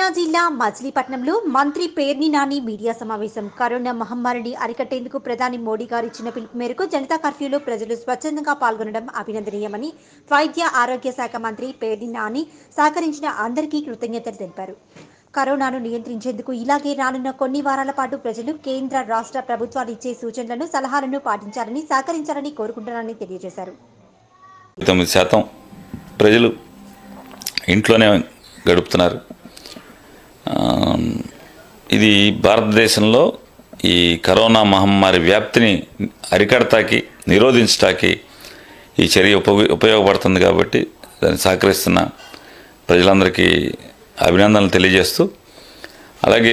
జిల్లా మచిలీపట్నంలో మంత్రి పేర్ని నాని మీడియా సమావేశం కరోనా మహమ్మారిని అరికట్టేందుకు ప్రధాని మోడీ గారు ఇచ్చిన పిలుపు మేరకు జనతా కర్ఫ్యూలో ప్రజలు స్వచ్ఛందంగా పాల్గొనడం అభినందనీయమని వైద్య ఆరోగ్య శాఖ మంత్రి పేర్ని నాని సహకరించిన అందరికీ కృతజ్ఞతలు తెలిపారు కరోనాను నియంత్రించేందుకు ఇలాగే రానున్న కొన్ని వారాల పాటు ప్రజలు కేంద్ర రాష్ట్ర ప్రభుత్వాలు ఇచ్చే సూచనలను సలహాలను పాటించాలని సహకరించాలని కోరుకుంటున్నారని తెలియజేశారు తొమ్మిది శాతం ప్రజలు ఇంట్లోనే గడుపుతున్నారు ఆ, ఇది భారతదేశంలో ఈ కరోనా మహమ్మారి వ్యాప్తిని అరికడతాకి నిరోధించటానికి ఈ చర్య ఉప ఉపయోగపడుతుంది కాబట్టి దాన్ని సహకరిస్తున్న ప్రజలందరికీ అభినందనలు తెలియజేస్తూ అలాగే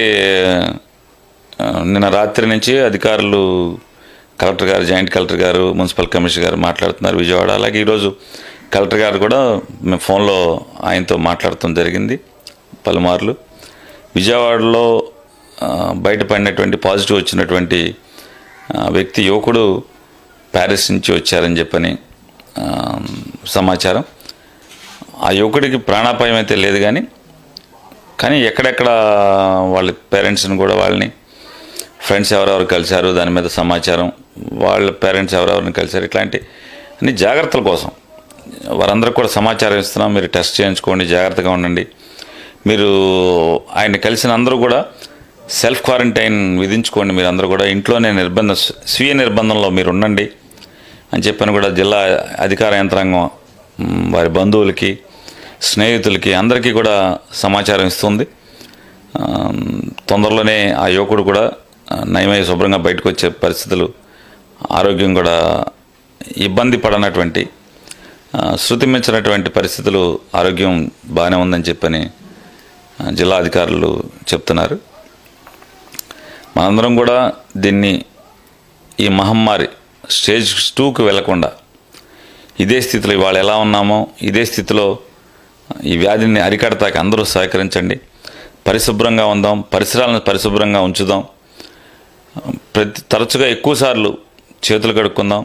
ఆ, నిన్న రాత్రి నుంచి అధికారులు collector garu joint collector garu municipal commissioner garu మాట్లాడుతున్నారు విజయవాడ అలాగే ఈరోజు కలెక్టర్ గారు కూడా మేము ఫోన్లో ఆయనతో మాట్లాడటం జరిగింది పలుమార్లు విజయవాడలో ఆ, బయటపడినటువంటి పాజిటివ్ వచ్చినటువంటి ఆ, వ్యక్తి యువకుడు ప్యారిస్ నుంచి వచ్చారని చెప్పని ఆ, సమాచారం ఆ యువకుడికి ప్రాణాపాయం అయితే లేదు కానీ కానీ ఎక్కడెక్కడ వాళ్ళ పేరెంట్స్ని కూడా వాళ్ళని ఫ్రెండ్స్ ఎవరెవరు కలిశారు దాని మీద సమాచారం వాళ్ళ పేరెంట్స్ ఎవరెవరిని కలిశారు ఇట్లాంటి అన్ని జాగ్రత్తల కోసం వారందరికీ కూడా సమాచారం ఇస్తున్నాం మీరు టెస్ట్ చేయించుకోండి జాగ్రత్తగా ఉండండి మీరు ఆయన కలిసిన అందరూ కూడా సెల్ఫ్ క్వారంటైన్ విధించుకోండి మీరు అందరూ కూడా ఇంట్లోనే నిర్బంధ స్వీయ నిర్బంధంలో మీరు ఉండండి అని చెప్పని కూడా జిల్లా అధికార యంత్రాంగం మ్, వారి బంధువులకి స్నేహితులకి అందరికీ కూడా సమాచారం ఇస్తుంది ఆ, తొందరలోనే ఆ యువకుడు కూడా ఆ, నయమై శుభ్రంగా బయటకు వచ్చే పరిస్థితులు ఆరోగ్యం కూడా ఇబ్బంది పడనటువంటి ఆ, శృతి మించినటువంటి పరిస్థితులు ఆరోగ్యం బాగానే ఉందని చెప్పని ఆ, జిల్లా అధికారులు చెప్తున్నారు మనందరం కూడా దీన్ని ఈ మహమ్మారి స్టేజ్ టూకి వెళ్లకుండా ఇదే స్థితిలో ఇవాళ ఎలా ఉన్నామో ఇదే స్థితిలో ఈ వ్యాధిని అరికడతాకి అందరూ సహకరించండి పరిశుభ్రంగా ఉందాం పరిసరాలను పరిశుభ్రంగా ఉంచుదాం ప్రతి తరచుగా ఎక్కువసార్లు చేతులు కడుక్కుందాం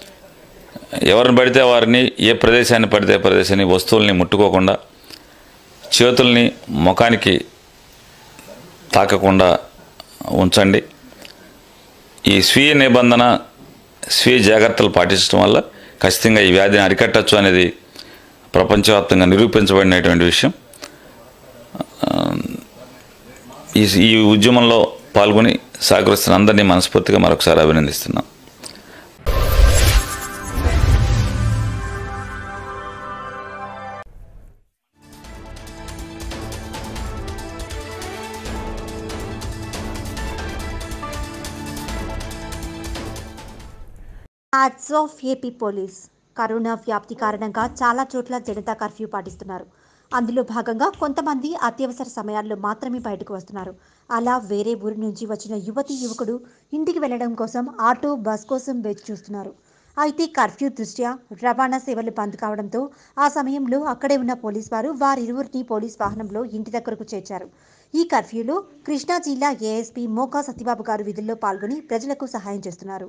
ఎవరిని పడితే వారిని ఏ ప్రదేశాన్ని పడితే ఆ ప్రదేశాన్ని వస్తువుల్ని ముట్టుకోకుండా చేతుల్ని ముఖానికి తాకకుండా ఉంచండి ఈ స్వీయ నిబంధన స్వీయ జాగ్రత్తలు పాటించడం వల్ల ఖచ్చితంగా ఈ వ్యాధిని అరికట్టచ్చు అనేది ప్రపంచవ్యాప్తంగా నిరూపించబడినటువంటి విషయం ఆ, ఈ ఈ ఉద్యమంలో పాల్గొని సహకరిస్తున్న అందరినీ మనస్ఫూర్తిగా మరొకసారి అభినందిస్తున్నాం ads of AP police corona వ్యాప్తి కారణంగా చాలా చోట్ల జనతా కర్ఫ్యూ పాటిస్తున్నారు అందులో భాగంగా కొంతమంది అత్యవసర సమయాల్లో మాత్రమే బయటకు వస్తున్నారు అలా వేరే ఊరి నుంచి వచ్చిన యువతి యువకుడు ఇంటికి వెళ్ళడం కోసం ఆటో బస్ కోసం వేచి చూస్తున్నారు అయితే కర్ఫ్యూ దృష్ట్యా రవాణా సేవలు బంద్ కావడంతో ఆ సమయంలో అక్కడే ఉన్న పోలీస్ వారు వారిరువురిని పోలీస్ వాహనంలో ఇంటి దగ్గరకు చేర్చారు ఈ కర్ఫ్యూలో కృష్ణా జిల్లా ఏఎస్పీ మోకా సత్యబాబు గారు విధుల్లో పాల్గొని ప్రజలకు సహాయం చేస్తున్నారు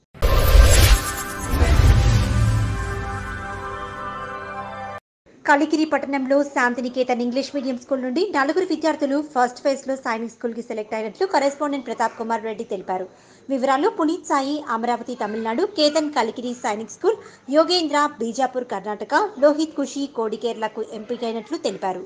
కలికిరి పట్టణంలో శాంతినికేతన్ ఇంగ్లీష్ మీడియం స్కూల్ నుండి నలుగురు విద్యార్థులు ఫస్ట్ ఫేజ్ లో సైనిక్ స్కూల్ కి సెలెక్ట్ అయినట్లు కరెస్పాండెంట్ ప్రతాప్ కుమార్ రెడ్డి తెలిపారు వివరాలు పునీత్ సాయి అమరావతి తమిళనాడు కేతన్ కలికిరి సైనిక్ స్కూల్ యోగేంద్ర బీజాపూర్ కర్ణాటక లోహిత్ ఖుషి కోడికేర్లకు ఎంపికైనట్లు తెలిపారు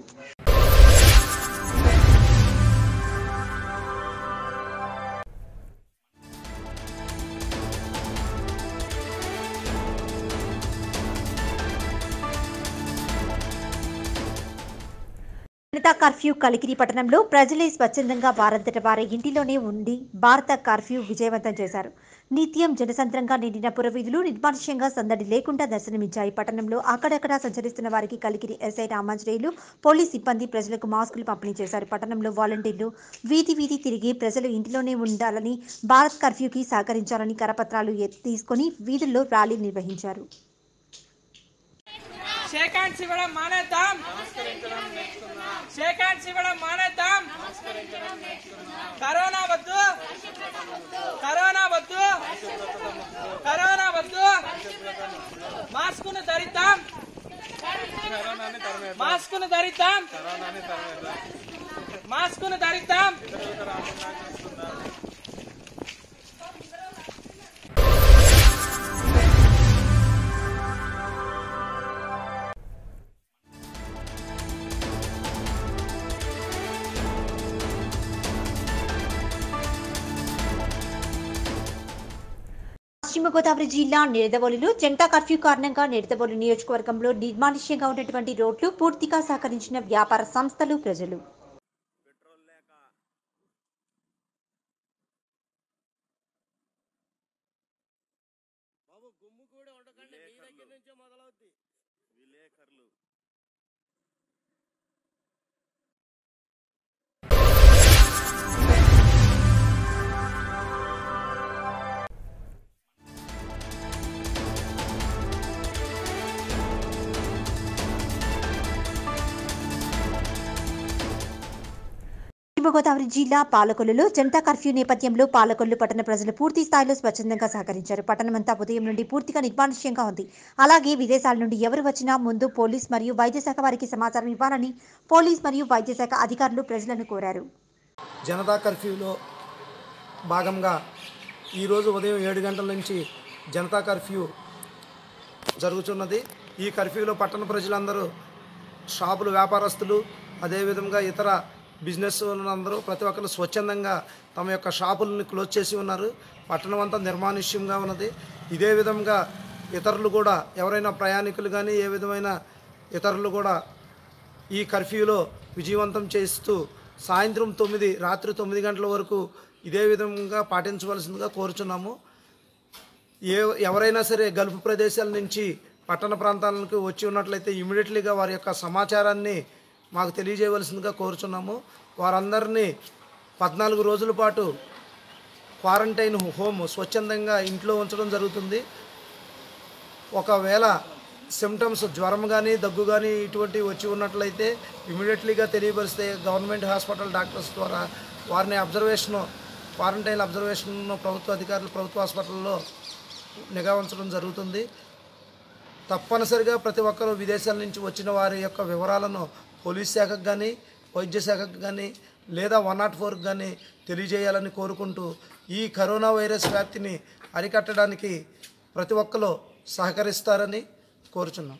జనతా కర్ఫ్యూ కలికిరి పట్టణంలో ప్రజలే స్వచ్ఛందంగా వారంతట వారి ఇంటిలోనే ఉండి భారత కర్ఫ్యూ విజయవంతం చేశారు నిత్యం జనసంద్రంగా నిండిన పురవీధులు నిర్మానుష్యంగా సందడి లేకుండా దర్శనమిచ్చాయి పట్టణంలో అక్కడక్కడ సంచరిస్తున్న వారికి కలికిరి ఎస్ఐ రామాంజనేయులు పోలీస్ సిబ్బంది ప్రజలకు మాస్కులు పంపిణీ చేశారు పట్టణంలో వాలంటీర్లు వీధి వీధి తిరిగి ప్రజలు ఇంటిలోనే ఉండాలని భారత్ కర్ఫ్యూకి సహకరించాలని కరపత్రాలు ఎత్తి తీసుకొని వీధుల్లో ర్యాలీ నిర్వహించారు షేక్ హ్యాండ్స్ ఇవ్వడం మానేద్దాం షేక్ హ్యాండ్స్ ఇవ్వడం మానేద్దాం కరోనా వద్దు కరోనా వద్దు కరోనా వద్దు మాస్కును ధరిద్దాం మాస్కును ధరిద్దాం మాస్కును ధరిద్దాం పశ్చిమ గోదావరి జిల్లా నిడదవోలులో జనతా కర్ఫ్యూ కారణంగా నిడదవోలు నియోజకవర్గంలో నిర్మానుష్యంగా ఉన్నటువంటి రోడ్లు పూర్తిగా సహకరించిన వ్యాపార సంస్థలు ప్రజలు పశ్చిమ గోదావరి జిల్లా పాలకొల్లులో జనతా కర్ఫ్యూ నేపథ్యంలో పాలకొల్లు పట్టణ ప్రజలు పూర్తి స్థాయిలో స్వచ్ఛందంగా సహకరించారు పట్టణమంతా ఉదయం నుండి పూర్తిగా నిర్మానుష్యంగా ఉంది అలాగే విదేశాల నుండి ఎవరు వచ్చినా ముందు పోలీస్ మరియు వైద్య శాఖ వారికి సమాచారం ఇవ్వాలని పోలీస్ మరియు వైద్య శాఖ అధికారులు ప్రజలను కోరారు జనతా కర్ఫ్యూలో భాగంగా ఈరోజు ఉదయం ఏడు గంటల నుంచి జనతా కర్ఫ్యూ జరుగుతున్నది ఈ కర్ఫ్యూలో పట్టణ ప్రజలందరూ షాపులు వ్యాపారస్తులు అదేవిధంగా ఇతర బిజినెస్ అందరూ ప్రతి ఒక్కరు స్వచ్ఛందంగా తమ యొక్క షాపులను క్లోజ్ చేసి ఉన్నారు పట్టణం అంతా నిర్మానుష్యంగా ఉన్నది ఇదే విధంగా ఇతరులు కూడా ఎవరైనా ప్రయాణికులు కానీ ఏ విధమైన ఇతరులు కూడా ఈ కర్ఫ్యూలో విజయవంతం చేస్తూ సాయంత్రం తొమ్మిది రాత్రి తొమ్మిది గంటల వరకు ఇదే విధంగా పాటించవలసిందిగా కోరుచున్నాము ఏ ఎవరైనా సరే గల్ఫ్ ప్రదేశాల నుంచి పట్టణ ప్రాంతాలకు వచ్చి ఉన్నట్లయితే ఇమీడియట్లీగా వారి యొక్క సమాచారాన్ని మాకు తెలియజేయవలసిందిగా కోరుచున్నాము వారందరినీ పద్నాలుగు రోజుల పాటు క్వారంటైన్ హోమ్ స్వచ్ఛందంగా ఇంట్లో ఉంచడం జరుగుతుంది ఒకవేళ సిమ్టమ్స్ జ్వరం కానీ దగ్గు కానీ ఇటువంటివి వచ్చి ఉన్నట్లయితే ఇమీడియట్లీగా తెలియపరిస్తే గవర్నమెంట్ హాస్పిటల్ డాక్టర్స్ ద్వారా వారిని అబ్జర్వేషన్ క్వారంటైన్ అబ్జర్వేషన్ ప్రభుత్వ అధికారులు ప్రభుత్వ హాస్పిటల్లో నిఘా ఉంచడం జరుగుతుంది తప్పనిసరిగా ప్రతి ఒక్కరూ విదేశాల నుంచి వచ్చిన వారి యొక్క వివరాలను పోలీస్ శాఖకు కానీ వైద్య శాఖకు కానీ లేదా వన్ నాట్ ఫోర్కి కానీ తెలియజేయాలని కోరుకుంటూ ఈ కరోనా వైరస్ వ్యాప్తిని అరికట్టడానికి ప్రతి ఒక్కరు సహకరిస్తారని కోరుచున్నాం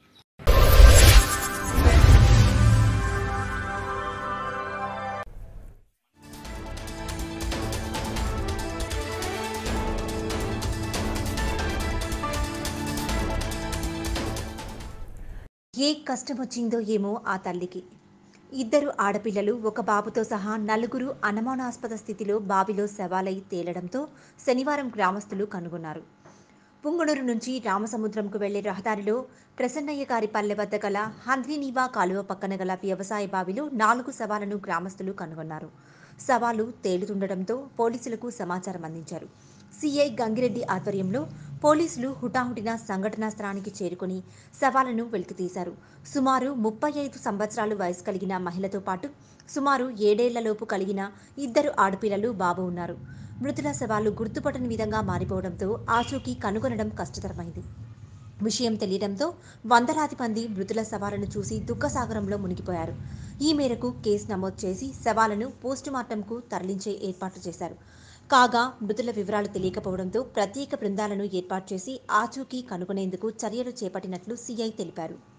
ఏ కష్టం వచ్చిందో ఏమో ఆ తల్లికి ఇద్దరు ఆడపిల్లలు ఒక బాబుతో సహా నలుగురు అనుమానాస్పద స్థితిలో బావిలో శవాలై తేలడంతో శనివారం గ్రామస్తులు కనుగొన్నారు పుంగనూరు నుంచి రామసముద్రంకు వెళ్లే రహదారిలో ప్రసన్నయ్య గారి పల్లె వద్ద గల హంద్రీనీవా కాలువ పక్కన గల వ్యవసాయ బావిలో నాలుగు శవాలను గ్రామస్తులు కనుగొన్నారు శవాలు తేలుతుండటంతో పోలీసులకు సమాచారం అందించారు సిఐ గంగిరెడ్డి ఆధ్వర్యంలో పోలీసులు హుటాహుటిన సంఘటనా స్థలానికి చేరుకుని శవాలను వెలికితీశారు సుమారు ముప్పై ఐదు సంవత్సరాలు వయసు కలిగిన మహిళతో పాటు సుమారు ఏడేళ్లలోపు కలిగిన ఇద్దరు ఆడపిల్లలు బాబు ఉన్నారు మృతుల శవాలు గుర్తుపట్టని విధంగా మారిపోవడంతో ఆచూకీ కనుగొనడం కష్టతరమైంది విషయం తెలియడంతో వందలాది మంది మృతుల శవాలను చూసి దుఃఖసాగరంలో మునిగిపోయారు ఈ మేరకు కేసు నమోదు చేసి శవాలను పోస్టుమార్టంకు తరలించే ఏర్పాట్లు చేశారు కాగా మృతుల వివరాలు తెలియకపోవడంతో ప్రత్యేక బృందాలను ఏర్పాటు చేసి ఆచూకీ కనుగొనేందుకు చర్యలు చేపట్టినట్లు సీఐ తెలిపారు